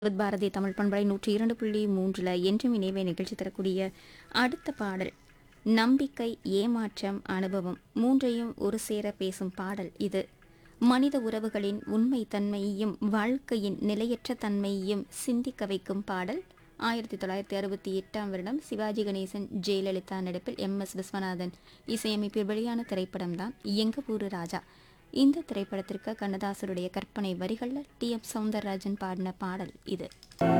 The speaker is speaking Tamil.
வித் பாரதி தமிழ் பண்பலை நூற்றி இரண்டு புள்ளி மூன்றில் என்றும் இணைவே நிகழ்ச்சி தரக்கூடிய அடுத்த பாடல் நம்பிக்கை ஏமாற்றம் அனுபவம் மூன்றையும் ஒரு சேர பேசும் பாடல் இது மனித உறவுகளின் உண்மை தன்மையையும் வாழ்க்கையின் நிலையற்ற தன்மையையும் சிந்திக்க வைக்கும் பாடல் ஆயிரத்தி தொள்ளாயிரத்தி அறுபத்தி எட்டாம் வருடம் சிவாஜி கணேசன் ஜெயலலிதா நடிப்பில் எம் எஸ் விஸ்வநாதன் இசையமைப்பில் வெளியான திரைப்படம்தான் எங்க ஊரு ராஜா இந்த திரைப்படத்திற்கு கண்ணதாசருடைய கற்பனை வரிகளில் டி எம் சவுந்தரராஜன் பாடின பாடல் இது